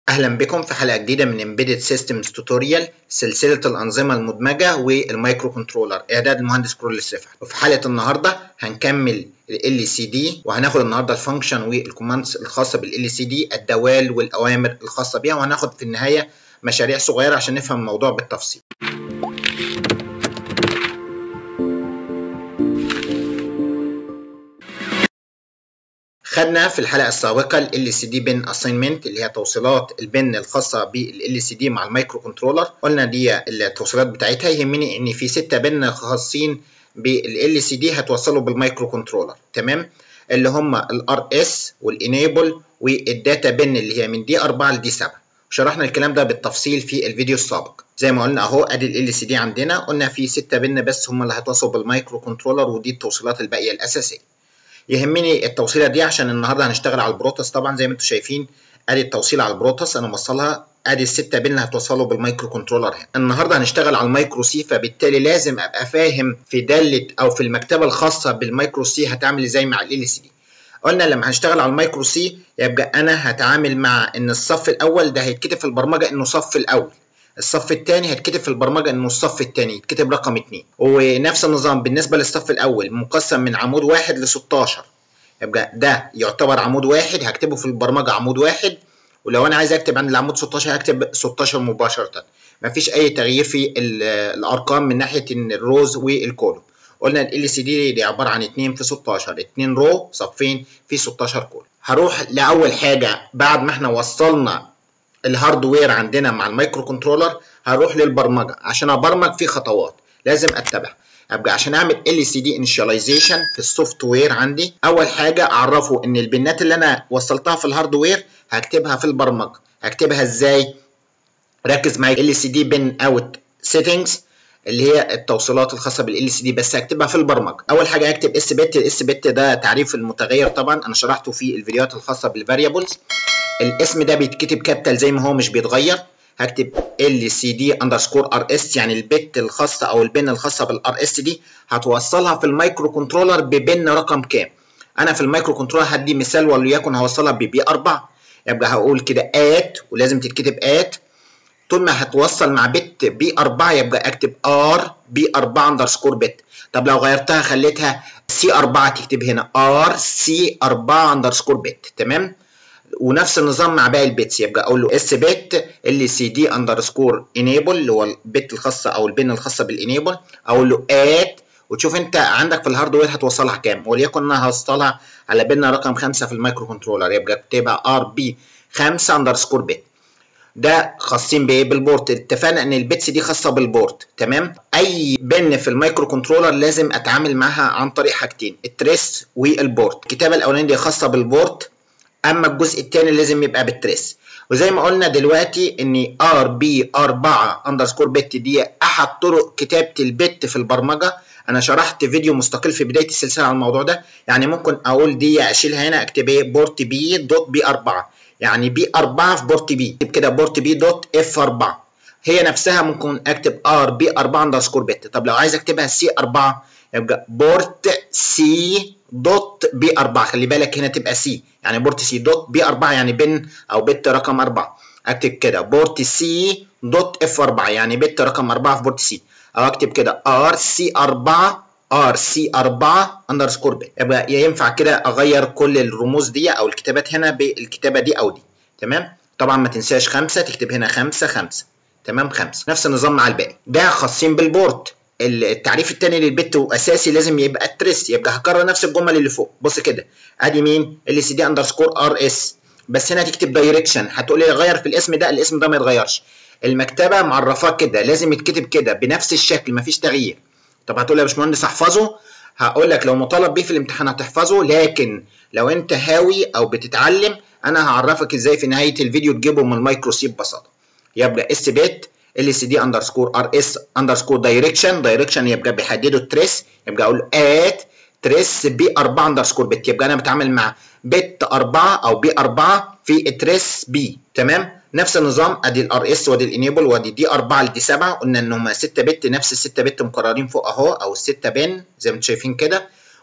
أهلا بكم في حلقة جديدة من Embedded Systems Tutorial سلسلة الأنظمة المدمجة والمايكرو كنترولر إعداد المهندس كرول السفح وفي حلقة النهاردة هنكمل ال LCD وهناخد النهاردة الفانكشن والكوماندز الخاصة بال LCD الدوال والأوامر الخاصة بيها وهناخد في النهاية مشاريع صغيرة عشان نفهم الموضوع بالتفصيل خدنا في الحلقه السابقه ال LCD بن اساينمنت اللي هي توصيلات البن الخاصه بال LCD مع المايكرو كنترولر قلنا دي التوصيلات بتاعتها يهمني ان في ستة بن خاصين بال LCD هتوصلوا بالمايكرو كنترولر تمام اللي هم ال RS والانيبل والداتا بن اللي هي من دي 4 لدي 7 شرحنا الكلام ده بالتفصيل في الفيديو السابق زي ما قلنا اهو ادي ال LCD عندنا قلنا في 6 بن بس هم اللي هيتوصلوا بالمايكرو كنترولر ودي التوصيلات الباقيه الاساسيه يهمني التوصيله دي عشان النهارده هنشتغل على البروتوس طبعا زي ما انتم شايفين ادي التوصيل على البروتوس انا موصلها ادي الستة بن اللي هتوصله بالمايكرو كنترولر هنا النهارده هنشتغل على المايكرو سي فبالتالي لازم ابقى فاهم في داله او في المكتبه الخاصه بالمايكرو سي هتعمل ازاي مع ال سي دي قلنا لما هنشتغل على المايكرو سي يبقى انا هتعامل مع ان الصف الاول ده هيتكتب في البرمجه انه صف الاول الصف الثاني هيتكتب في البرمجه انه الصف الثاني يتكتب رقم 2 ونفس النظام بالنسبه للصف الاول مقسم من عمود واحد ل 16 يبقى ده يعتبر عمود واحد هكتبه في البرمجه عمود واحد ولو انا عايز اكتب عند العمود 16 هكتب 16 مباشره مفيش اي تغيير في الارقام من ناحيه الروز والكولوم قلنا ال سي دي دي عباره عن 2 في 16 2 رو صفين في 16 كولوم هروح لاول حاجه بعد ما احنا وصلنا الهاردوير عندنا مع المايكرو كنترولر هروح للبرمجه عشان ابرمج في خطوات لازم اتبع ابقى عشان اعمل ال سي دي انيشاليزيشن في السوفت وير عندي اول حاجه اعرفه ان البنات اللي انا وصلتها في الهاردوير هكتبها في البرمجه هكتبها ازاي ركز معايا ال سي دي بن اوت سيتنجز اللي هي التوصيلات الخاصه بالال سي دي بس هكتبها في البرمجه اول حاجه هكتب اس بت الاس بت ده تعريف المتغير طبعا انا شرحته في الفيديوهات الخاصه بالفاريبلز الاسم ده بيتكتب كابيتال زي ما هو مش بيتغير هكتب ال سي دي اندرسكور ار اس يعني البت الخاصه او البن الخاصه بالار اس دي هتوصلها في المايكرو كنترولر ببن رقم كام انا في المايكرو كنترولر هدي مثال وليكن هوصلها ببي 4 يبقى هقول كده ات ولازم تتكتب ات طول ما هتوصل مع بت بي 4 يبقى اكتب ار بي 4 اندرسكور بت طب لو غيرتها خليتها سي 4 تكتب هنا ار سي 4 اندرسكور بت تمام ونفس النظام مع باقي البيتس يبقى اقول له اس بت ال سي دي اندرسكور انيبل اللي هو البت الخاصه او البن الخاصه بالانيبل اقول له اد وتشوف انت عندك في الهاردوير هتوصلها كام وليكن انا هوصلها على بن رقم 5 في المايكرو كنترولر يبقى اكتبها ار بي 5 اندرسكور بت ده خاصين بايه بالبورت اتفقنا ان البيتس دي خاصه بالبورت تمام اي بن في المايكرو كنترولر لازم اتعامل معاها عن طريق حاجتين التريس والبورت الكتابه الاولانيه دي خاصه بالبورت اما الجزء الثاني لازم يبقى بالتريس وزي ما قلنا دلوقتي ان ار بي 4 اندرسكور بت دي احد طرق كتابه البت في البرمجه انا شرحت فيديو مستقل في بدايه السلسله على الموضوع ده يعني ممكن اقول دي اشيلها هنا اكتب ايه بورت بي دوت بي 4 يعني بي 4 في بورت بي اكتب كده بورت بي دوت اف 4 هي نفسها ممكن اكتب ار بي 4 اندرسكور بت طب لو عايز اكتبها سي 4 يبقى بورت سي دوت بي 4 خلي بالك هنا تبقى سي يعني بورت سي دوت بي 4 يعني بن او بت رقم 4 اكتب كده بورت سي دوت اف 4 يعني بت رقم 4 في بورت سي او اكتب كده ار سي 4 ار سي 4 اندرسكور بت يبقى ينفع كده اغير كل الرموز دي او الكتابات هنا بالكتابه دي او دي تمام طبعا ما تنساش 5 تكتب هنا 5 5 تمام 5 نفس النظام مع الباقي ده خاصين بالبورت التعريف الثاني للبت واساسي لازم يبقى التريس يبقى هكرر نفس الجمل اللي فوق بص كده ادي مين ال سي دي اندرسكور ار اس بس هنا تكتب دايركشن هتقول لي غير في الاسم ده الاسم ده ما يتغيرش المكتبه معرفاه كده لازم يتكتب كده بنفس الشكل مفيش تغيير طب هتقول لي يا باشمهندس احفظه هقول لك لو مطالب بيه في الامتحان هتحفظه لكن لو انت هاوي او بتتعلم انا هعرفك ازاي في نهايه الفيديو تجيبه من المايكرو سي ببساطه يبقى اس بت ال سي دي اندرسكور ار اس اندرسكور دايركشن دايركشن يبقى بيحددوا التريس يبقى اقول ات تريس بي 4 اندرسكور بت يبقى انا بتعامل مع بت 4 او بي 4 في التريس بي تمام نفس النظام ادي الار اس وادي الانيبل وادي دي 4 لدي 7 قلنا ان هم 6 بت نفس ال 6 بت مكررين فوق اهو او ال 6 بن زي ما انتم شايفين كده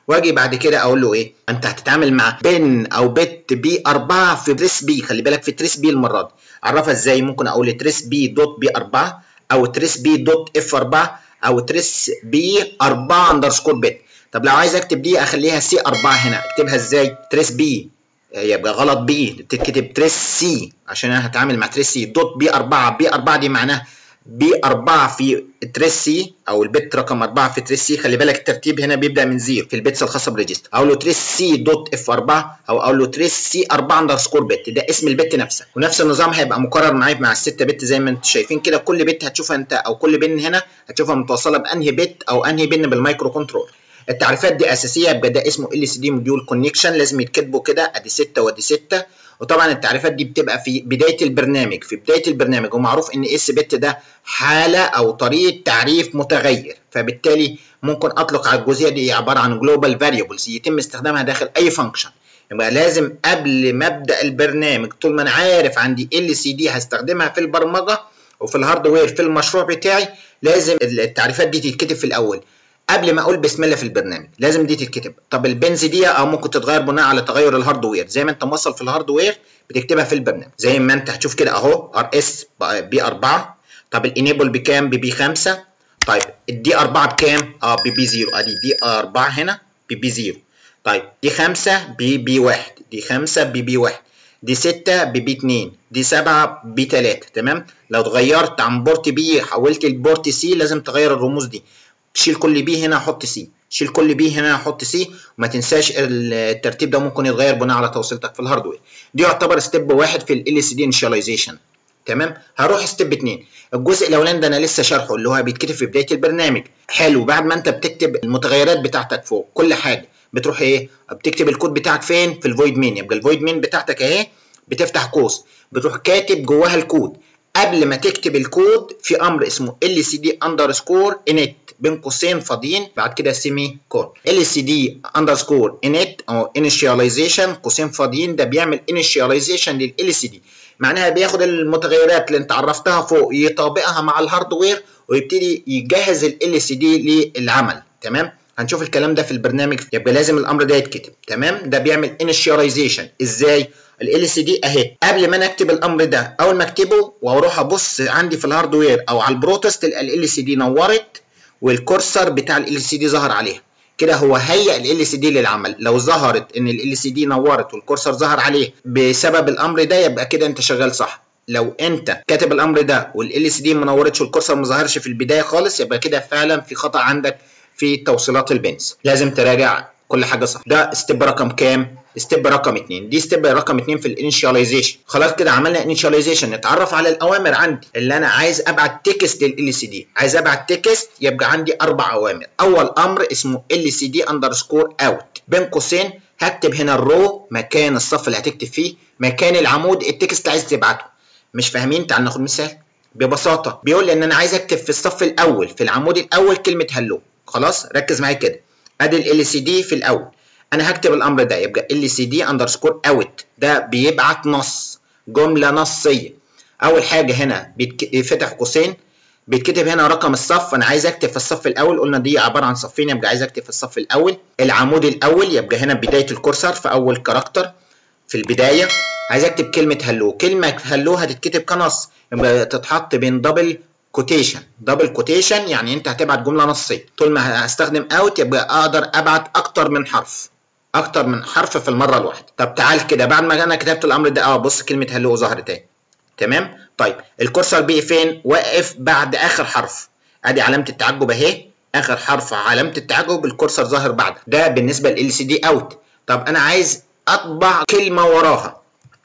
واجي بعد كده اقول له ايه انت هتتعامل مع بن او بت بي 4 في تريس بي خلي بالك في تريس بي المره دي اعرفها ازاي ممكن اقول تريس بي دوت بي 4 او تريس بي دوت اف 4 او تريس بي 4 اندرسكور بت طب لو عايز اكتب دي اخليها سي 4 هنا اكتبها ازاي تريس بي يبقى غلط بي بتتكتب تريس سي عشان انا هتعامل مع تريس سي دوت بي 4 بي 4 دي معناها بي 4 في تريس سي او البت رقم 4 في تريس سي خلي بالك الترتيب هنا بيبدا من زيرو في البيتس الخاصه بالريجستر اقول له تريس سي دوت اف 4 او اقول له تريس سي 4 اندرسكور بت ده اسم البت نفسها ونفس النظام هيبقى مكرر معايا مع الستة بت زي ما انتم شايفين كده كل بت هتشوفها انت او كل بن هنا هتشوفها متوصله بانهي بت او انهي بن بالمايكرو كنترول التعريفات دي اساسيه يبقى ده اسمه ال سي دي موديول كونكشن لازم يتكتبوا كده ادي 6 وادي 6 وطبعا التعريفات دي بتبقى في بدايه البرنامج في بدايه البرنامج ومعروف ان اس بت ده حاله او طريقه تعريف متغير فبالتالي ممكن اطلق على الجزئيه دي عباره عن جلوبال فاريبلز يتم استخدامها داخل اي فانكشن يبقى لازم قبل ما ابدا البرنامج طول ما انا عارف عندي ال سي دي هستخدمها في البرمجه وفي الهاردوير في المشروع بتاعي لازم التعريفات دي تتكتب في الاول قبل ما اقول بسم الله في البرنامج لازم دي تتكتب طب البنز دي او ممكن تتغير بناء على تغير الهاردوير زي ما انت موصل في الهاردوير بتكتبها في البرنامج زي ما انت هتشوف كده اهو ار اس بي 4 طب الانيبل بكام ببي 5 طيب الدي 4 بكام اه ببي 0 ادي دي 4 هنا ببي 0 طيب دي 5 ببي 1 دي 5 ببي 1 دي 6 ببي 2 دي 7 بي 3 تمام لو اتغيرت عن بورت بي حولت البورت سي لازم تغير الرموز دي شيل كل بي هنا حط سي شيل كل بي هنا حط سي وما تنساش الترتيب ده ممكن يتغير بناء على توصيلتك في الهاردوير دي يعتبر ستيب واحد في ال سي دي انيشاليزيشن تمام هروح ستيب 2 الجزء الاولاني ده انا لسه شارحه اللي هو بيتكتب في بدايه البرنامج حلو بعد ما انت بتكتب المتغيرات بتاعتك فوق كل حاجه بتروح ايه بتكتب الكود بتاعك فين في الفويد مين يبقى الفويد مين بتاعتك اهي بتفتح قوس بتروح كاتب جواها الكود قبل ما تكتب الكود في امر اسمه ال سي دي اندرسكور انت بين قوسين فاضيين بعد كده سيمي كون ال سي دي اندرسكور انت او انيشاليزيشن قوسين فاضيين ده بيعمل انيشاليزيشن لل سي دي معناها بياخد المتغيرات اللي انت عرفتها فوق يطابقها مع الهاردوير ويبتدي يجهز ال سي دي للعمل تمام هنشوف الكلام ده في البرنامج يبقى لازم الامر ده يتكتب تمام ده بيعمل انيشاليزيشن ازاي ال سي دي اهي قبل ما انا اكتب الامر ده اول ما اكتبه واروح ابص عندي في الهاردوير او على البروتوس تلقى ال سي دي نورت والكورسر بتاع ال سي دي ظهر عليها كده هو هيئ ال سي دي للعمل لو ظهرت ان ال سي دي نورت والكورسر ظهر عليه بسبب الامر ده يبقى كده انت شغال صح لو انت كاتب الامر ده والال سي دي ما نورتش والكورسر ما ظهرش في البدايه خالص يبقى كده فعلا في خطا عندك في توصيلات البنز لازم تراجع كل حاجه صح ده ستيب رقم كام ستيب رقم 2 دي ستيب رقم 2 في الانيشاليزيشن خلاص كده عملنا انيشاليزيشن نتعرف على الاوامر عندي اللي انا عايز ابعت تكست لل سي دي عايز ابعت تكست يبقى عندي اربع اوامر اول امر اسمه ال سي دي اندرسكور اوت بين قوسين هكتب هنا الرو مكان الصف اللي هتكتب فيه مكان العمود التكست اللي عايز تبعته مش فاهمين تعال ناخد مثال ببساطه بيقول لي ان انا عايز اكتب في الصف الاول في العمود الاول كلمه هلو خلاص ركز معايا كده ادي ال سي دي في الاول انا هكتب الامر ده يبقى ال سي دي اندرسكور اوت ده بيبعت نص جمله نصيه اول حاجه هنا بيتفتح قوسين بيتكتب هنا رقم الصف انا عايز اكتب في الصف الاول قلنا دي عباره عن صفين يبقى عايز اكتب في الصف الاول العمود الاول يبقى هنا بدايه الكورسر في اول كاركتر في البدايه عايز اكتب كلمه هلو كلمه هلو هتتكتب كنص يبقى تتحط بين دبل كوتيشن دبل كوتيشن يعني انت هتبعت جمله نصيه طول ما هستخدم اوت يبقى اقدر ابعت اكتر من حرف اكتر من حرف في المره الواحده طب تعال كده بعد ما انا كتبت الامر ده اه بص كلمه هلو ظهرت اهي تمام طيب الكورسر بقي فين واقف بعد اخر حرف ادي علامه التعجب اهي اخر حرف علامه التعجب الكورسر ظاهر بعد ده بالنسبه لل سي دي اوت طب انا عايز اطبع كلمه وراها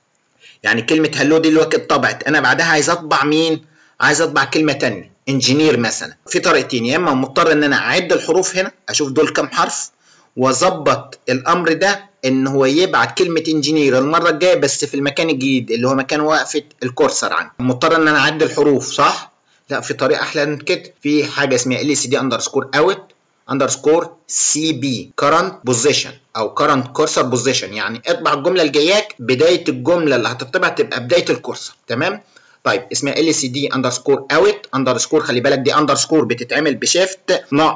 يعني كلمه هلو دي دلوقتي اتطبعت انا بعدها عايز اطبع مين عايز اطبع كلمه ثانيه انجينير مثلا في طريقتين يا اما مضطر ان انا اعد الحروف هنا اشوف دول كام حرف واظبط الامر ده ان هو يبعت كلمه انجينير المره الجايه بس في المكان الجديد اللي هو مكان وقفه الكورسر عندي مضطر ان انا اعد الحروف صح لا في طريقه احلى من كده في حاجه اسمها ال سي دي اندرسكور اوت اندرسكور سي بي كرنت بوزيشن او كرنت كورسر بوزيشن يعني اطبع الجمله الجاياك بدايه الجمله اللي هتطبع تبقى بدايه الكورسر تمام طيب اسمها ال سي دي اندرسكور اوت اندرسكور خلي بالك دي اندرسكور بتتعمل بشيفت ناقص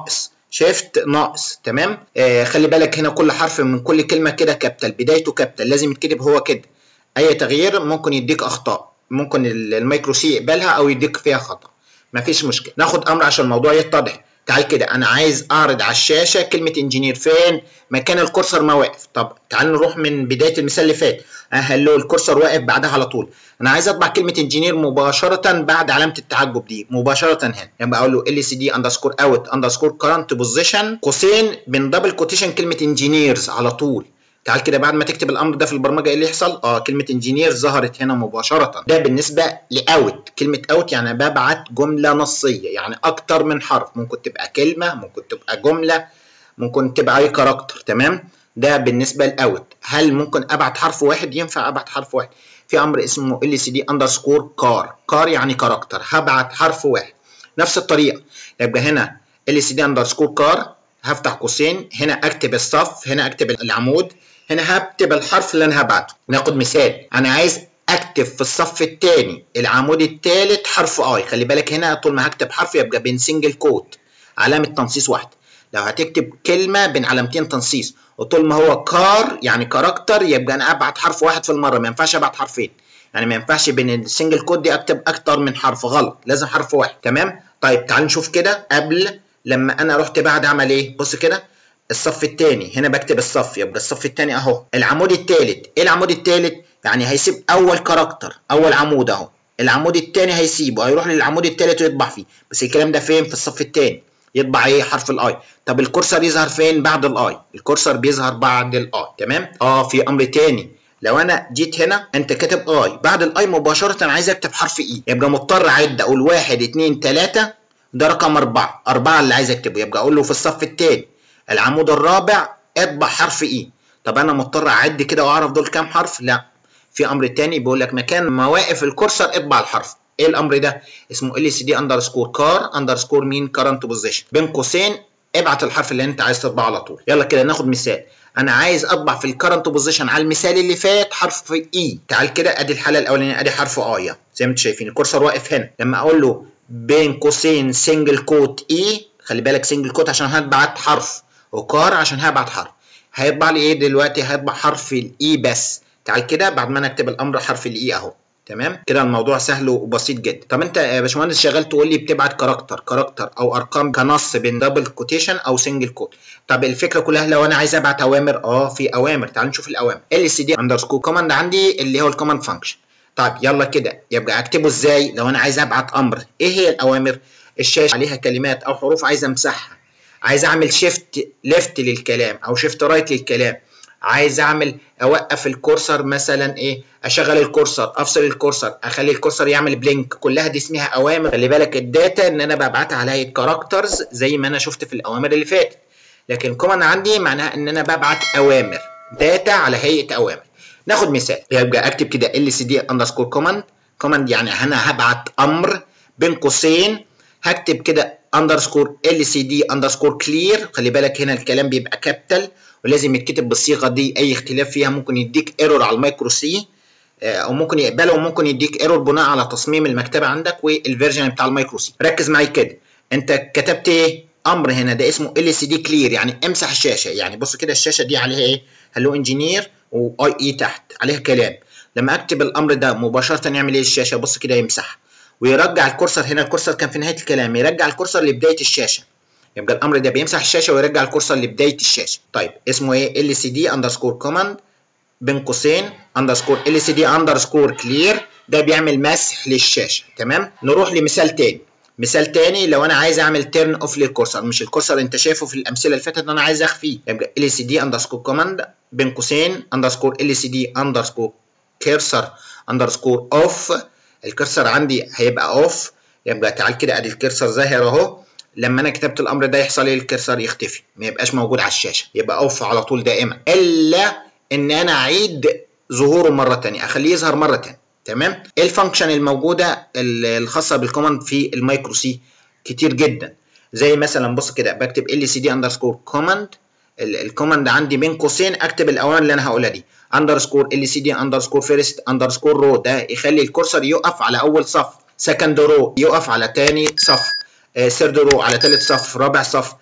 شيفت ناقص تمام آه خلي بالك هنا كل حرف من كل كلمه كده كابيتال بدايته كابيتال لازم يتكتب هو كده اي تغيير ممكن يديك اخطاء ممكن المايكرو سي يقبلها او يديك فيها خطا مفيش مشكله ناخد امر عشان الموضوع يتضح تعال كده انا عايز اعرض على الشاشه كلمه انجينير فين مكان الكورسر ما واقف طب تعال نروح من بدايه المثال اللي فات هلو الكورسر واقف بعدها على طول انا عايز اطبع كلمه انجينير مباشره بعد علامه التعجب دي مباشره هنا يبقى اقول له ال سي دي اندرسكور اوت اندرسكور كرنت بوزيشن قوسين بين دبل كوتيشن كلمه انجينيرز على طول تعال كده بعد ما تكتب الامر ده في البرمجه ايه اللي يحصل؟ اه كلمه انجينير ظهرت هنا مباشره ده بالنسبه لاوت كلمه اوت يعني ببعت جمله نصيه يعني اكتر من حرف ممكن تبقى كلمه ممكن تبقى جمله ممكن تبقى اي كاركتر تمام؟ ده بالنسبه لاوت هل ممكن ابعت حرف واحد ينفع ابعت حرف واحد في امر اسمه ال سي دي اندرسكور كار كار يعني كاركتر هبعت حرف واحد نفس الطريقه يبقى هنا ال سي دي اندرسكور كار هفتح قوسين هنا اكتب الصف هنا اكتب العمود هنا هكتب الحرف اللي انا هبعته ناخد مثال انا عايز اكتب في الصف الثاني العمود الثالث حرف اي خلي بالك هنا طول ما هكتب حرف يبقى بين سنجل كوت علامه تنصيص واحده لو هتكتب كلمه بين علامتين تنصيص وطول ما هو كار يعني كاركتر يبقى انا ابعت حرف واحد في المره ما ينفعش ابعت حرفين يعني ما ينفعش بين السنجل كود دي اكتب اكتر من حرف غلط لازم حرف واحد تمام طيب تعال نشوف كده قبل لما انا رحت بعد اعمل ايه بص كده الصف الثاني هنا بكتب الصف يبقى الصف الثاني اهو العمود الثالث ايه العمود الثالث يعني هيسيب اول كاركتر اول عمود اهو العمود الثاني هيسيبه هيروح للعمود الثالث ويطبع فيه بس الكلام ده فين في الصف الثاني يطبع ايه حرف الاي طب الكورسر يظهر فين بعد الاي الكورسر بيظهر بعد الاي تمام اه في امر تاني لو انا جيت هنا انت كاتب اي بعد الاي مباشره انا عايز اكتب حرف اي يبقى مضطر اعد اقول واحد اتنين تلاته ده رقم اربعه اربعه اللي عايز اكتبه يبقى اقول له في الصف الثاني العمود الرابع اطبع حرف اي طب انا مضطر اعد كده واعرف دول كام حرف لا في امر تاني بيقول لك مكان مواقف الكورسر اطبع الحرف ايه الامر ده اسمه ال سي دي اندرسكور كار اندرسكور مين كارنت بوزيشن بين قوسين ابعت الحرف اللي انت عايز تطبعه على طول يلا كده ناخد مثال انا عايز اطبع في الكرنت بوزيشن على المثال اللي فات حرف اي تعال كده ادي الحاله الاولانيه ادي حرف اي زي ما انتم شايفين الكورسر واقف هنا لما اقول له بين قوسين سنجل كوت اي خلي بالك سنجل كوت عشان هبعت حرف وكار عشان هبعت حرف هيطبع لي ايه دلوقتي هيطبع حرف الاي بس تعال كده بعد ما انا اكتب الامر حرف الاي اهو تمام كده الموضوع سهل وبسيط جدا طب انت يا باشمهندس شغال تقول لي بتبعت كاركتر كاركتر او ارقام كنص بين دبل كوتيشن او سنجل كوت طب الفكره كلها لو انا عايز ابعت اوامر اه في اوامر تعال نشوف الاوامر ال سي دي اندرسكور كوماند عندي اللي هو الكوماند فانكشن طيب يلا كده يبقى اكتبه ازاي لو انا عايز ابعت امر ايه هي الاوامر الشاشه عليها كلمات او حروف عايز امسحها عايز اعمل شيفت ليفت للكلام او شيفت رايت للكلام عايز اعمل اوقف الكورسر مثلا ايه اشغل الكورسر افصل الكورسر اخلي الكورسر يعمل بلينك كلها دي اسمها اوامر خلي بالك الداتا ان انا ببعتها على هيئه كاركترز زي ما انا شفت في الاوامر اللي فاتت لكن كوماند عندي معناها ان انا ببعت اوامر داتا على هيئه اوامر ناخد مثال يبقى اكتب كده ال سي دي اندرسكور كوماند كوماند يعني انا هبعت امر بين قوسين هكتب كده اندرسكور ال سي دي اندرسكور كلير خلي بالك هنا الكلام بيبقى كابيتال ولازم يتكتب بالصيغه دي اي اختلاف فيها ممكن يديك ايرور على المايكرو سي او ممكن يقبله وممكن يديك ايرور بناء على تصميم المكتبه عندك والفيرجن بتاع المايكرو سي ركز معايا كده انت كتبت ايه امر هنا ده اسمه ال سي دي كلير يعني امسح الشاشه يعني بص كده الشاشه دي عليها ايه هلو انجينير واي اي تحت عليها كلام لما اكتب الامر ده مباشره يعمل ايه الشاشه بص كده يمسحها ويرجع الكورسر هنا الكورسر كان في نهايه الكلام يرجع الكورسر لبدايه الشاشه يبقى الامر ده بيمسح الشاشه ويرجع الكورسر لبدايه الشاشه طيب اسمه ايه ال سي دي اندرسكور كوماند بين قوسين اندرسكور ال سي دي اندرسكور كلير ده بيعمل مسح للشاشه تمام نروح لمثال تاني مثال تاني لو انا عايز اعمل تيرن اوف للكورسر مش الكورسر انت شايفه في الامثله اللي فاتت انا عايز اخفيه يبقى ال سي دي اندرسكور كوماند بين قوسين اندرسكور ال سي دي اندرسكور كيرسر اندرسكور اوف الكرسر عندي هيبقى اوف يبقى تعال كده ادي الكرسر ظاهر اهو لما انا كتبت الامر ده يحصل ايه الكرسر يختفي ما يبقاش موجود على الشاشه يبقى اوف على طول دائما الا ان انا اعيد ظهوره مره ثانيه اخليه يظهر مره ثانيه تمام ايه الفانكشن الموجوده الخاصه بالكوماند في المايكرو سي كتير جدا زي مثلا بص كده بكتب ال سي دي اندرسكور كوماند الكوماند عندي بين قوسين اكتب الاوامر اللي انا هقولها دي اندرسكور ال سي دي اندرسكور فيرست اندرسكور رو ده يخلي الكورسر يقف على اول صف سكند رو يقف على تاني صف ثيرد رو على تالت صف رابع صف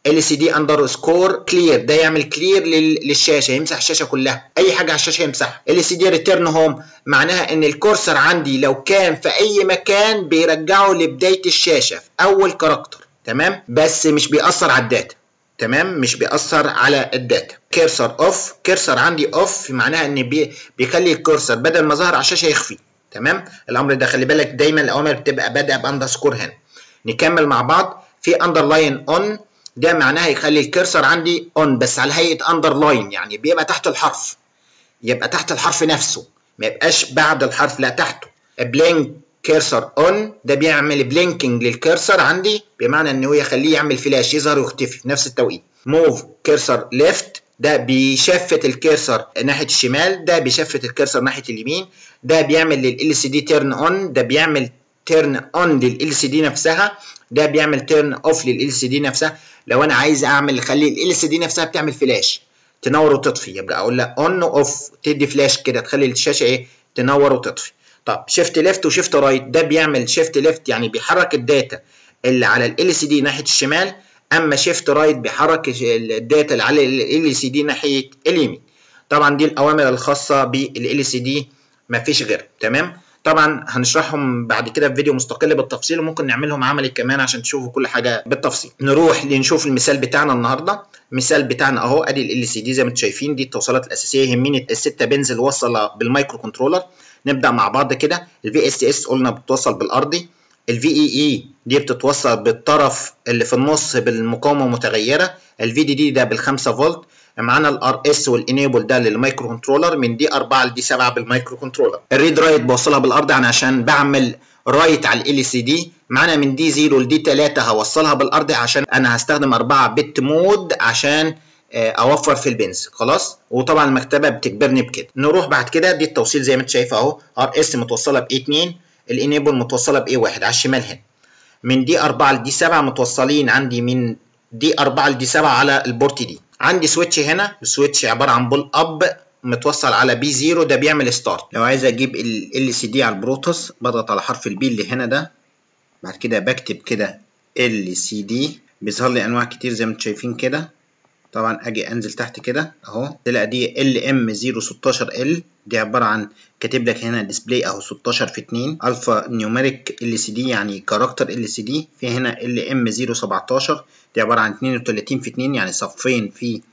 ال سي دي اندر سكور كلير ده يعمل كلير للشاشه يمسح الشاشه كلها اي حاجه على الشاشه يمسحها ال سي دي ريتيرن هوم معناها ان الكورسر عندي لو كان في اي مكان بيرجعه لبدايه الشاشه في اول كاركتر تمام بس مش بيأثر على الداتا تمام مش بيأثر على الداتا كيرسر اوف كيرسر عندي اوف معناها ان بي بيخلي الكورسر بدل ما ظهر على الشاشه يخفي تمام الامر ده خلي بالك دايما الاوامر بتبقى بادئه باندرسكور هنا نكمل مع بعض في اندرلاين اون ده معناها يخلي الكيرسر عندي اون بس على هيئه اندرلاين يعني بيبقى تحت الحرف يبقى تحت الحرف نفسه ما يبقاش بعد الحرف لا تحته بلينك كيرسر اون ده بيعمل بلينكينج للكيرسر عندي بمعنى ان هو يخليه يعمل فلاش يظهر ويختفي في نفس التوقيت موف كيرسر ليفت ده بيشفت الكيرسر ناحيه الشمال ده بيشفت الكيرسر ناحيه اليمين ده بيعمل لل سي دي تيرن اون ده بيعمل تيرن اون لل سي دي نفسها ده بيعمل تيرن اوف لل سي دي نفسها لو انا عايز اعمل اخلي ال سي دي نفسها بتعمل فلاش تنور وتطفي يبقى اقول لها اون اوف تدي فلاش كده تخلي الشاشه ايه تنور وتطفي طب شيفت ليفت وشيفت رايت ده بيعمل شيفت ليفت يعني بيحرك الداتا اللي على ال سي دي ناحيه الشمال اما شيفت رايت بيحرك الداتا اللي على ال سي دي ناحيه اليمين طبعا دي الاوامر الخاصه بال سي دي مفيش غير تمام طبعا هنشرحهم بعد كده في فيديو مستقل بالتفصيل وممكن نعملهم عملي كمان عشان تشوفوا كل حاجه بالتفصيل نروح لنشوف المثال بتاعنا النهارده المثال بتاعنا اهو ادي ال سي دي زي ما انتم شايفين دي التوصيلات الاساسيه يهمني السته بنز اللي واصله بالمايكرو كنترولر نبدا مع بعض كده الفي اس اس قلنا بتوصل بالارضي الفي اي اي دي بتتوصل بالطرف اللي في النص بالمقاومه متغيره الفي دي دي ده بال5 فولت معانا الار اس والانيبل ده للمايكرو كنترولر من دي 4 لدي 7 بالمايكرو كنترولر الريد رايت بوصلها بالارض يعني عشان بعمل رايت على ال سي دي معانا من دي 0 لدي 3 هوصلها بالارض عشان انا هستخدم 4 بت مود عشان اوفر في البنز خلاص وطبعا المكتبه بتجبرني بكده نروح بعد كده دي التوصيل زي ما انت شايف اهو ار اس متوصله ب 2 الانيبل متوصله ب 1 على الشمال هنا من دي 4 لدي 7 متوصلين عندي من دي 4 لدي 7 على البورت دي عندي سويتش هنا السويتش عباره عن بول اب متوصل على بي 0 ده بيعمل ستارت لو عايز اجيب ال سي دي على البروتوس بضغط على حرف البي اللي هنا ده بعد كده بكتب كده ال سي دي بيظهر لي انواع كتير زي ما انتم شايفين كده طبعا اجي انزل تحت كده اهو تلاقي دي ال ام 016 ال دي عباره عن كاتب لك هنا ديسبلاي اهو 16 في 2 الفا نيوميريك ال سي دي يعني كاركتر ال سي دي في هنا ال ام 017 دي عباره عن 32 في 2 يعني صفين في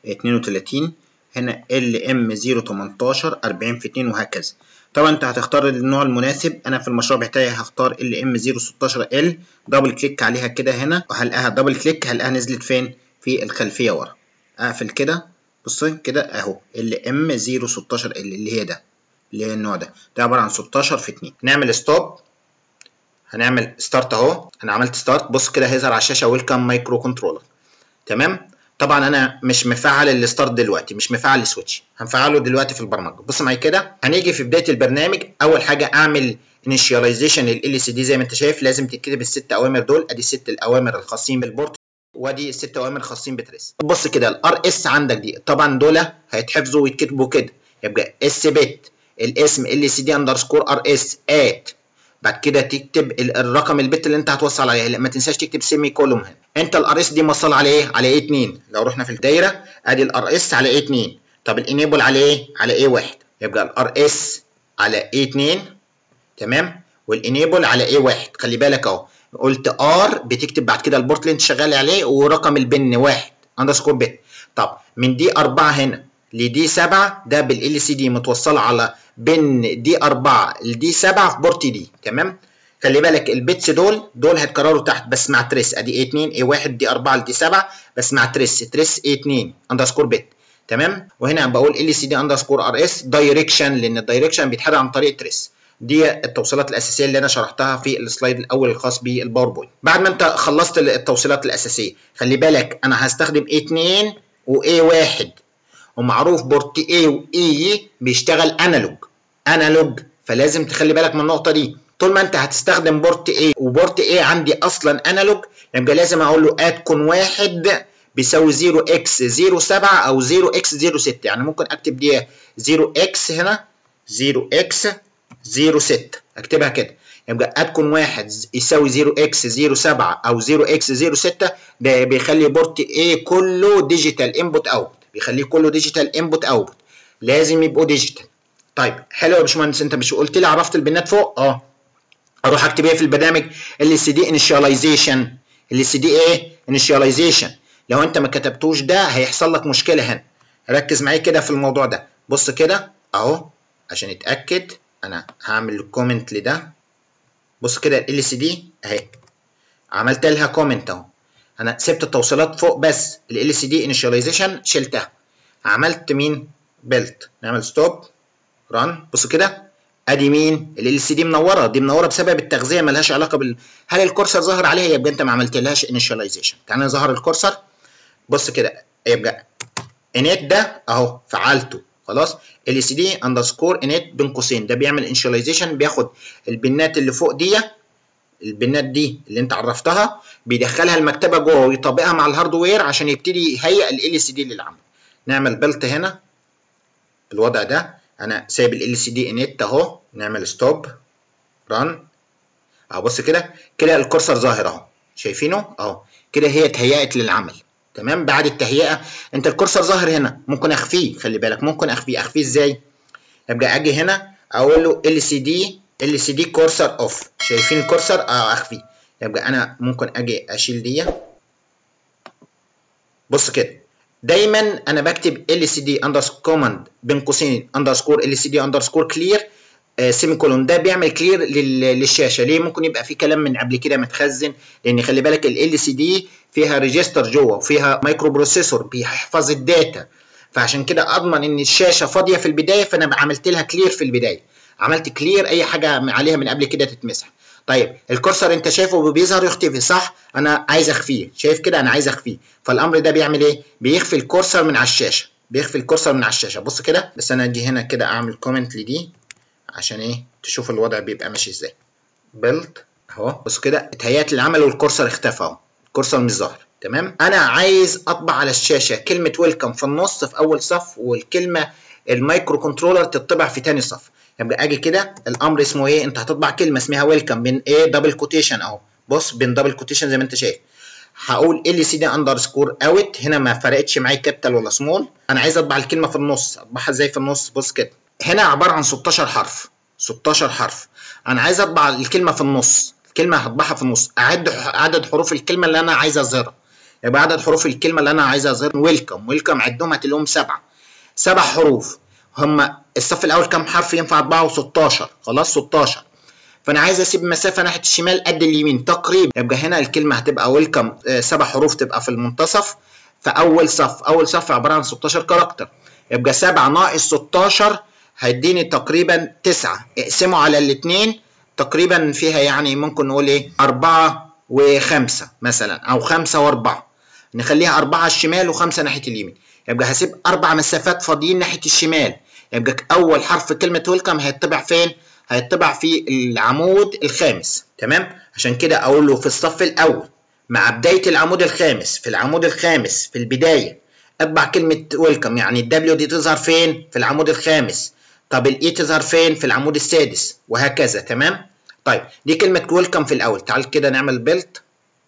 32 هنا ال ام 018 40 في 2 وهكذا طبعا انت هتختار النوع المناسب انا في المشروع بتاعي هختار ال ام 016 ال دبل كليك عليها كده هنا وهلاقيها دبل كليك هلاقيها نزلت فين في الخلفيه ورا اقفل كده بص كده اهو ال ام 016 ال اللي هي ده اللي هي النوع ده ده عباره عن 16 في 2 نعمل ستوب هنعمل ستارت اهو انا عملت ستارت بص كده هيظهر على الشاشه ويلكم مايكرو كنترولر تمام طبعا انا مش مفعل الستارت دلوقتي مش مفعل السويتش هنفعله دلوقتي في البرمجه بص معايا كده هنيجي في بدايه البرنامج اول حاجه اعمل انيشياليزيشن لل سي دي زي ما انت شايف لازم تكتب الست اوامر دول ادي الست الاوامر الخاصين بالبورت وادي الست اوامر الخاصين بتريس بص كده الار اس عندك دي طبعا دول هيتحفظوا ويتكتبوا كده يبقى اس بت الاسم ال سي دي اندرسكور ار اس ات بعد كده تكتب الرقم البت اللي انت هتوصل عليه لا ما تنساش تكتب سيمي كولوم هنا انت الار اس دي موصل على ايه على ايه 2 لو رحنا في الدايره ادي الار اس على ايه 2 طب الانيبل على ايه على ايه 1 يبقى الار اس على ايه 2 تمام والانيبل على ايه 1 خلي بالك اهو قلت ار بتكتب بعد كده البورت اللي انت شغال عليه ورقم البن 1 اندرسكور بت طب من دي 4 هنا لدي 7 ده بالال سي دي متوصله على بن دي 4 لدي 7 في بورت دي تمام خلي بالك البيتس دول دول هيتكرروا تحت بس مع تريس ادي اي 2 اي 1 دي 4 لدي 7 بس مع تريس تريس اي 2 اندرسكور بت تمام وهنا بقول ال سي دي اندرسكور ار اس دايركشن لان الدايركشن بيتحدد عن طريق تريس دي التوصيلات الاساسيه اللي انا شرحتها في السلايد الاول الخاص بالباوربوينت بعد ما انت خلصت التوصيلات الاساسيه خلي بالك انا هستخدم اي 2 واي 1 ومعروف بورت A و E بيشتغل انالوج انالوج فلازم تخلي بالك من النقطه دي طول ما انت هتستخدم بورت A وبورت A عندي اصلا انالوج يبقى لازم اقول له اد كون واحد بيساوي 0x07 او 0x06 يعني ممكن اكتب دي 0x هنا 0x06 اكتبها كده يبقى ادكن واحد يساوي 0 اكس 0 7 او 0 اكس 0 6 ده بيخلي بورت ايه كله ديجيتال انبوت اوت بيخليه كله ديجيتال انبوت اوت لازم يبقوا ديجيتال طيب حلو يا باشمهندس انت مش قلت لي عرفت البنات فوق اه اروح اكتب ايه في البرنامج ال سي دي انيشاليزيشن ال سي دي ايه انيشاليزيشن لو انت ما كتبتوش ده هيحصل لك مشكله هنا ركز معايا كده في الموضوع ده بص كده اهو عشان اتاكد انا هعمل كومنت لده بص كده ال سي دي اهي عملت لها كومنت اهو انا سبت التوصيلات فوق بس ال سي دي انيشاليزيشن شلتها عملت مين بيلت نعمل ستوب ران بص كده ادي مين ال سي دي منوره دي منوره بسبب التغذيه ملهاش علاقه بال هل الكورسر ظهر عليها يبقى انت ما عملتلهاش انيشاليزيشن تعالى ظهر الكورسر بص كده يبقى انيت ده اهو فعلته خلاص ال سي دي اندرسكور انيت بين قوسين ده بيعمل انيشاليزيشن بياخد البنات اللي فوق دي البنات دي اللي انت عرفتها بيدخلها المكتبه جوه ويطبقها مع الهاردوير عشان يبتدي يهيئ ال سي دي للعمل نعمل بلت هنا الوضع ده انا سايب ال سي دي انيت اهو نعمل ستوب ران اهو بص كده كده الكورسر ظاهر اهو شايفينه اهو كده هي اتهيأت للعمل تمام بعد التهيئه انت الكورسر ظاهر هنا ممكن اخفيه خلي بالك ممكن اخفيه اخفيه ازاي ابقى اجي هنا اقول له ال سي دي ال سي دي كورسر اوف شايفين الكورسر اه اخفيه يبقى انا ممكن اجي اشيل دي بص كده دايما انا بكتب ال سي دي اندرسكور كوماند بين قوسين اندرسكور ال سي دي اندرسكور كلير سيمي كولون ده بيعمل كلير للشاشه ليه ممكن يبقى في كلام من قبل كده متخزن لان خلي بالك ال سي دي فيها ريجستر جوه وفيها مايكرو بروسيسور بيحفظ الداتا فعشان كده اضمن ان الشاشه فاضيه في البدايه فانا عملت لها كلير في البدايه عملت كلير اي حاجه عليها من قبل كده تتمسح طيب الكورسر انت شايفه بيظهر يختفي صح انا عايز اخفيه شايف كده انا عايز اخفيه فالامر ده بيعمل ايه بيخفي الكورسر من على الشاشه بيخفي الكورسر من على الشاشه بص كده بس انا اجي هنا كده اعمل كومنت لدي عشان ايه تشوف الوضع بيبقى ماشي ازاي بيلت اهو بص كده اتهيأت العمل والكورسر اختفى اهو الكورسر مش ظاهر تمام انا عايز اطبع على الشاشه كلمه ويلكم في النص في اول صف والكلمه المايكرو كنترولر تطبع في تاني صف يبقى اجي كده الامر اسمه ايه انت هتطبع كلمه اسمها ويلكم بين ايه دبل كوتيشن اهو بص بين دبل كوتيشن زي ما انت شايف هقول ال سي دي اندرسكور اوت هنا ما فرقتش معايا كابيتال ولا سمول انا عايز اطبع الكلمه في النص اطبعها ازاي في النص بص كده هنا عباره عن 16 حرف 16 حرف انا عايز اطبع الكلمه في النص الكلمه هطبعها في النص اعد عدد حروف الكلمه اللي انا عايز اظهرها يبقى عدد حروف الكلمه اللي انا عايز اظهرها ويلكم ويلكم عدهم هتلاقيهم سبعه سبع حروف هم الصف الاول كام حرف ينفع اطبعه 16 خلاص 16 فانا عايز اسيب مسافه ناحيه الشمال قد اليمين تقريبا يبقى هنا الكلمه هتبقى ويلكم سبع حروف تبقى في المنتصف في اول صف اول صف عباره عن 16 كاركتر يبقى 7 ناقص 16 هيديني تقريبا 9 اقسمه على الاثنين تقريبا فيها يعني ممكن نقول ايه 4 و5 مثلا او 5 و4 نخليها 4 على الشمال وخمسه ناحيه اليمين يبقى هسيب اربع مسافات فاضيين ناحيه الشمال يبقى اول حرف كلمه ويلكم هيطبع فين هيطبع في العمود الخامس تمام عشان كده اقول له في الصف الاول مع بدايه العمود الخامس في العمود الخامس في البدايه اطبع كلمه ويلكم يعني الدبليو دي تظهر فين في العمود الخامس طب الاي تظهر فين في العمود السادس وهكذا تمام طيب دي كلمه ويلكم في الاول تعال كده نعمل بيلت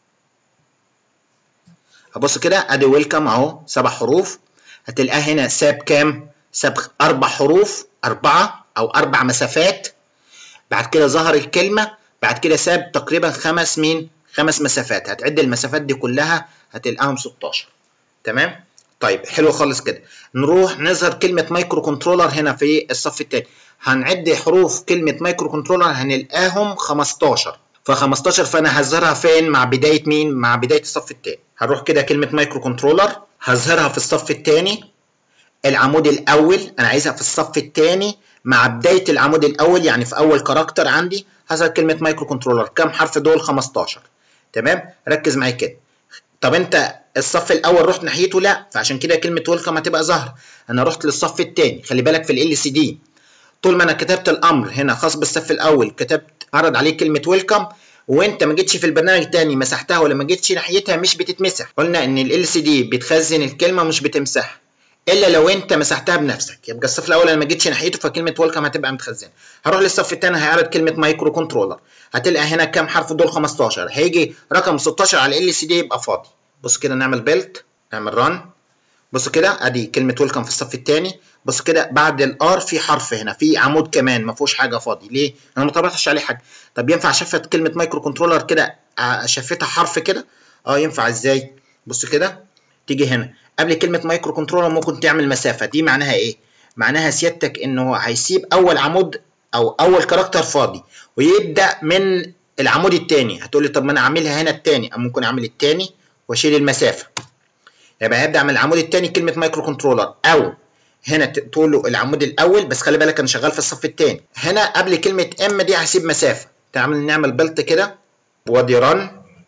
هبص كده ادي ويلكم اهو سبع حروف هتلاقاه هنا ساب كام ساب اربع حروف اربعه او اربع مسافات بعد كده ظهر الكلمه بعد كده ساب تقريبا خمس مين خمس مسافات هتعد المسافات دي كلها هتلاقاهم 16 تمام طيب حلو خالص كده نروح نظهر كلمه مايكرو كنترولر هنا في الصف الثاني هنعد حروف كلمه مايكرو كنترولر هنلقاهم 15 ف 15 فانا هظهرها فين مع بدايه مين مع بدايه الصف الثاني هنروح كده كلمه مايكرو كنترولر هظهرها في الصف الثاني العمود الاول انا عايزها في الصف الثاني مع بدايه العمود الاول يعني في اول كاركتر عندي هظهر كلمه مايكرو كنترولر كام حرف دول 15 تمام ركز معايا كده طب انت الصف الاول رحت ناحيته لا فعشان كده كلمه ويلكم هتبقى ظاهره انا رحت للصف الثاني خلي بالك في ال سي دي طول ما انا كتبت الامر هنا خاص بالصف الاول كتبت عرض عليه كلمه ويلكم وانت ما جيتش في البرنامج الثاني مسحتها ولا ما جيتش ناحيتها مش بتتمسح قلنا ان ال سي دي بتخزن الكلمه مش بتمسحها الا لو انت مسحتها بنفسك يبقى الصف الاول انا ما جيتش ناحيته فكلمه ويلكم هتبقى متخزنه هروح للصف الثاني هيعرض كلمه مايكرو كنترولر هتلقى هنا كام حرف دول 15 هيجي رقم 16 على ال سي دي يبقى فاضي بص كده نعمل بيلت نعمل ران بص كده ادي كلمه ويلكم في الصف الثاني بص كده بعد الار في حرف هنا في عمود كمان ما فيهوش حاجه فاضي ليه انا ما طبعتش عليه حاجه طب ينفع شفت كلمه مايكرو كنترولر كده شفتها حرف كده اه ينفع ازاي بص كده تيجي هنا قبل كلمه مايكرو كنترولر ممكن تعمل مسافه دي معناها ايه معناها سيادتك انه هيسيب اول عمود او اول كاركتر فاضي ويبدا من العمود الثاني هتقول لي طب ما انا عاملها هنا الثاني او ممكن اعمل الثاني واشيل المسافه يبقى هيبدا من العمود الثاني كلمه مايكرو كنترولر او هنا تقول له العمود الاول بس خلي بالك انا شغال في الصف الثاني هنا قبل كلمه ام دي هسيب مسافه تعمل نعمل بلت كده وادي رن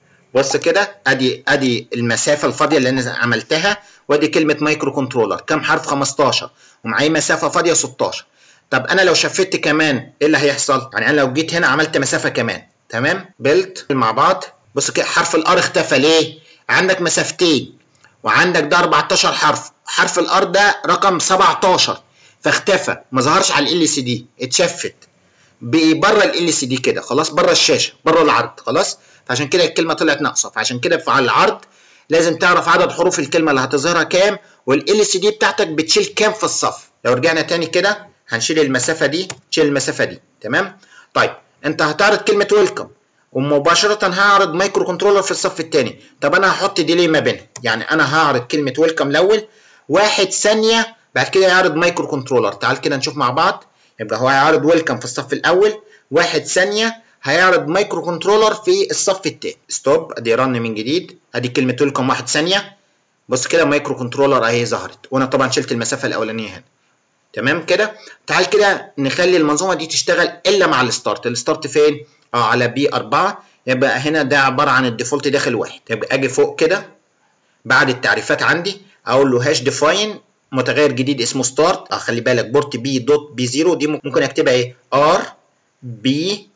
بص كده ادي ادي المسافه الفاضيه اللي انا عملتها وادي كلمه مايكرو كنترولر كام حرف 15 ومعايا مسافه فاضيه 16 طب انا لو شفت كمان ايه اللي هيحصل يعني انا لو جيت هنا عملت مسافه كمان تمام بلت مع بعض بص كده حرف الار اختفى ليه عندك مسافتين وعندك ده 14 حرف حرف الار ده رقم 17 فاختفى ما ظهرش على ال سي دي اتشفت بقي بره ال سي دي كده خلاص بره الشاشه بره العرض خلاص فعشان كده الكلمه طلعت ناقصه فعشان كده على العرض لازم تعرف عدد حروف الكلمه اللي هتظهرها كام والال سي دي بتاعتك بتشيل كام في الصف لو رجعنا تاني كده هنشيل المسافه دي تشيل المسافه دي تمام طيب انت هتعرض كلمه ويلكم ومباشره هعرض مايكرو كنترولر في الصف الثاني طب انا هحط ديلي ما بينها يعني انا هعرض كلمه ويلكم الاول واحد ثانيه بعد كده يعرض مايكرو كنترولر تعال كده نشوف مع بعض يبقى هو هيعرض ويلكم في الصف الاول واحد ثانيه هيعرض مايكرو كنترولر في الصف الثاني ستوب ادي رن من جديد ادي كلمه ويلكم واحد ثانيه بص كده مايكرو كنترولر اهي ظهرت وانا طبعا شلت المسافه الاولانيه هنا تمام كده تعال كده نخلي المنظومه دي تشتغل الا مع الستارت الستارت فين اه على بي 4 يبقى هنا ده عباره عن الديفولت داخل واحد يبقى اجي فوق كده بعد التعريفات عندي اقول له هاش ديفاين متغير جديد اسمه ستارت اه خلي بالك بورت بي دوت بي 0 دي ممكن اكتبها ايه ار بي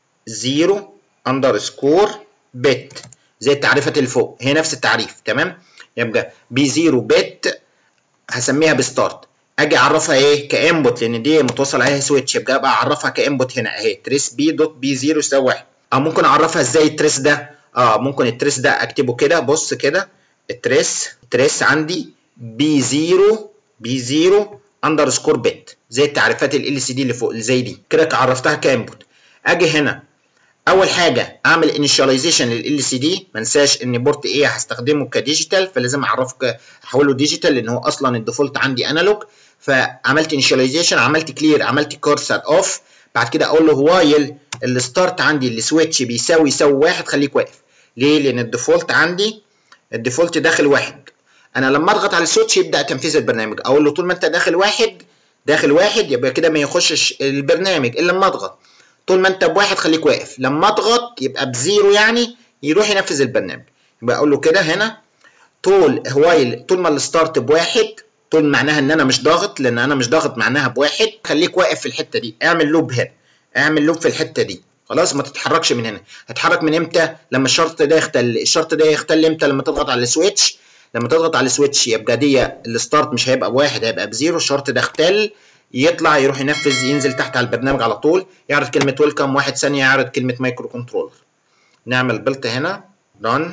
0 اندرسكور بت زي التعريفات اللي فوق هي نفس التعريف تمام يبقى بي 0 بت هسميها بستارت اجي اعرفها ايه كانبوت لان دي متوصل عليها سويتش يبقى بقى اعرفها كانبوت هنا اهي تريس بي دوت بي 0 يساوي 1 اه ممكن اعرفها ازاي التريس ده اه ممكن التريس ده اكتبه كده بص كده التريس التريس عندي بي 0 بي 0 اندرسكور بت زي التعريفات ال سي دي اللي فوق اللي زي دي كده عرفتها كانبوت اجي هنا اول حاجه اعمل انيشاليزيشن لل سي دي ما انساش ان بورت ايه هستخدمه كديجيتال فلازم اعرفه احوله ديجيتال لان هو اصلا الديفولت عندي انالوج فعملت انيشاليزيشن عملت كلير عملت كورسر اوف بعد كده اقول له وايل الستارت عندي السويتش بيساوي يساوي واحد خليك واقف ليه لان الديفولت عندي الديفولت داخل واحد انا لما اضغط على السويتش يبدا تنفيذ البرنامج اقول له طول ما انت داخل واحد داخل واحد يبقى كده ما يخشش البرنامج الا لما اضغط طول ما انت بواحد خليك واقف لما اضغط يبقى بزيرو يعني يروح ينفذ البرنامج يبقى اقول له كده هنا طول وايل طول ما الستارت بواحد طول معناها ان انا مش ضاغط لان انا مش ضاغط معناها بواحد خليك واقف في الحته دي اعمل لوب هنا اعمل لوب في الحته دي خلاص ما تتحركش من هنا هتحرك من امتى لما الشرط ده يختل الشرط ده يختل امتى لما تضغط على السويتش لما تضغط على السويتش يبقى دي الستارت مش هيبقى بواحد هيبقى بزيرو الشرط ده اختل يطلع يروح ينفذ ينزل تحت على البرنامج على طول يعرض كلمه ويلكم واحد ثانيه يعرض كلمه مايكرو كنترولر نعمل بلت هنا ران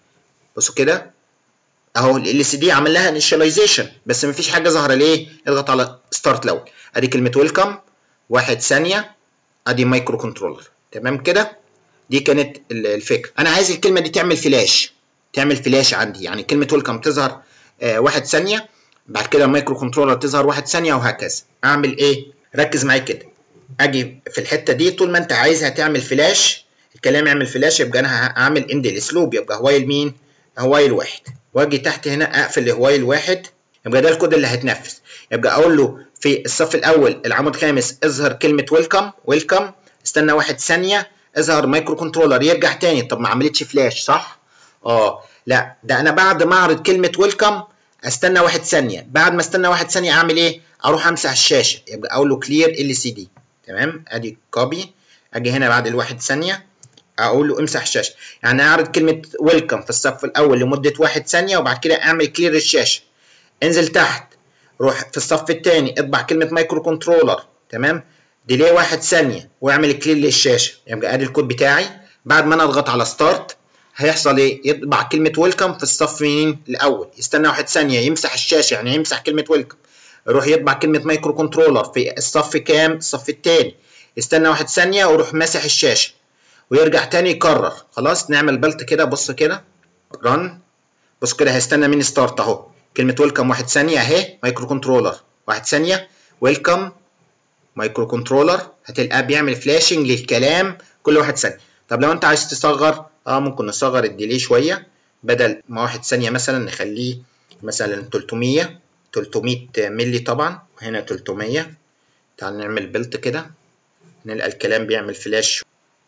بصوا كده اهو ال سي دي عمل لها انيشاليزيشن بس مفيش حاجه ظاهره ليه اضغط على ستارت الاول ادي كلمه ويلكم واحد ثانيه ادي مايكرو كنترولر تمام كده دي كانت الفكره انا عايز الكلمه دي تعمل فلاش تعمل فلاش عندي يعني كلمه ويلكم تظهر آه واحد ثانيه بعد كده المايكرو كنترولر تظهر واحد ثانيه وهكذا اعمل ايه ركز معايا كده اجي في الحته دي طول ما انت عايزها تعمل فلاش الكلام يعمل فلاش يبقى انا هعمل اند الاسلوب يبقى هوايل مين هوايل واحد واجي تحت هنا اقفل هوايل واحد يبقى ده الكود اللي هيتنفذ يبقى اقول له في الصف الاول العمود الخامس اظهر كلمه ويلكم ويلكم استنى واحد ثانيه اظهر مايكرو كنترولر يرجع تاني طب ما عملتش فلاش صح اه لا ده انا بعد ما اعرض كلمه ويلكم استنى واحد ثانيه بعد ما استنى واحد ثانيه اعمل ايه اروح امسح الشاشه يبقى اقول له كلير ال سي دي تمام ادي كوبي اجي هنا بعد الواحد ثانيه اقول له امسح الشاشه يعني اعرض كلمه ويلكم في الصف الاول لمده واحد ثانيه وبعد كده اعمل كلير الشاشه انزل تحت روح في الصف الثاني اطبع كلمه مايكرو كنترولر تمام ديلي واحد ثانيه واعمل كلير للشاشه يبقى ادي الكود بتاعي بعد ما انا اضغط على ستارت هيحصل ايه يطبع كلمه ويلكم في الصف مين الاول يستنى واحد ثانيه يمسح الشاشه يعني يمسح كلمه ويلكم يروح يطبع كلمه مايكرو كنترولر في الصف كام الصف الثاني يستنى واحد ثانيه ويروح ماسح الشاشه ويرجع تاني يكرر خلاص نعمل بلت كده بص كده رن بص كده هيستنى مين ستارت اهو كلمه ويلكم واحد ثانيه اهي مايكرو كنترولر واحد ثانيه ويلكم مايكرو كنترولر هتلقاه بيعمل فلاشنج للكلام كل واحد ثانيه طب لو انت عايز تصغر اه ممكن نصغر الديلي شويه بدل ما واحد ثانيه مثلا نخليه مثلا 300 300 ملي طبعا وهنا 300 تعال نعمل بلت كده نلقى الكلام بيعمل فلاش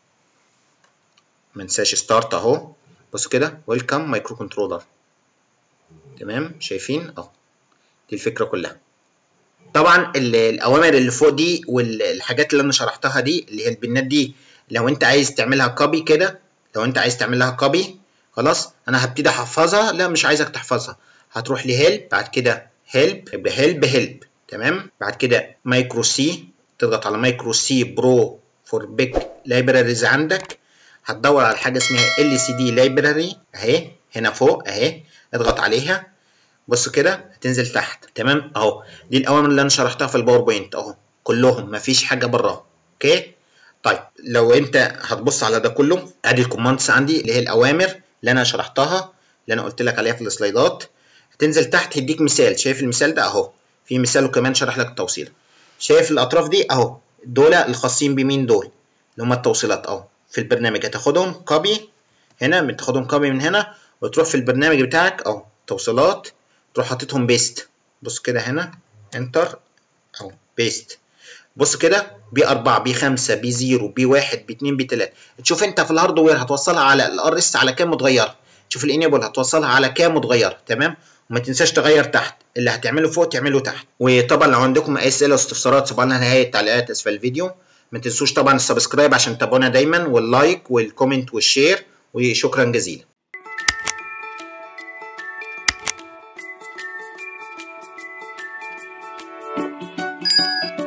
منساش ستارت اهو بصوا كده ويلكم مايكرو كنترولر تمام شايفين اهو دي الفكره كلها طبعا الاوامر اللي فوق دي والحاجات اللي انا شرحتها دي اللي هي البنات دي لو انت عايز تعملها كوبي كده لو انت عايز تعملها كوبي خلاص انا هبتدي احفظها لا مش عايزك تحفظها هتروح لهيلب بعد كده هيلب يبقى هيلب هيلب تمام بعد كده مايكرو سي تضغط على مايكرو سي برو فور بيك لايبراريز عندك هتدور على حاجه اسمها ال سي دي لايبراري اهي هنا فوق اهي اضغط عليها بص كده هتنزل تحت تمام اهو دي الاوامر اللي انا شرحتها في الباوربوينت اهو كلهم مفيش حاجه براها اوكي طيب لو انت هتبص على ده كله ادي الكوماندز عندي اللي هي الاوامر اللي انا شرحتها اللي انا قلت لك عليها في السلايدات هتنزل تحت هيديك مثال شايف المثال ده اهو في مثال وكمان شرح لك التوصيل شايف الاطراف دي اهو دول الخاصين بمين دول اللي هم التوصيلات اهو في البرنامج هتاخدهم كوبي هنا بتاخدهم كوبي من هنا وتروح في البرنامج بتاعك اهو توصيلات تروح حاططهم بيست بص كده هنا انتر اهو بيست بص كده بي 4 بي 5 بي 0 بي 1 بي 2 بي 3 تشوف انت في الهاردوير هتوصلها على الار اس على كام متغيره تشوف الانيبل هتوصلها على كام متغيره تمام وما تنساش تغير تحت اللي هتعمله فوق تعمله تحت وطبعا لو عندكم اي اسئله واستفسارات سيبوها لنا نهايه التعليقات اسفل الفيديو ما تنسوش طبعا السبسكرايب عشان تتابعونا دايما واللايك والكومنت والشير وشكرا جزيلا thank you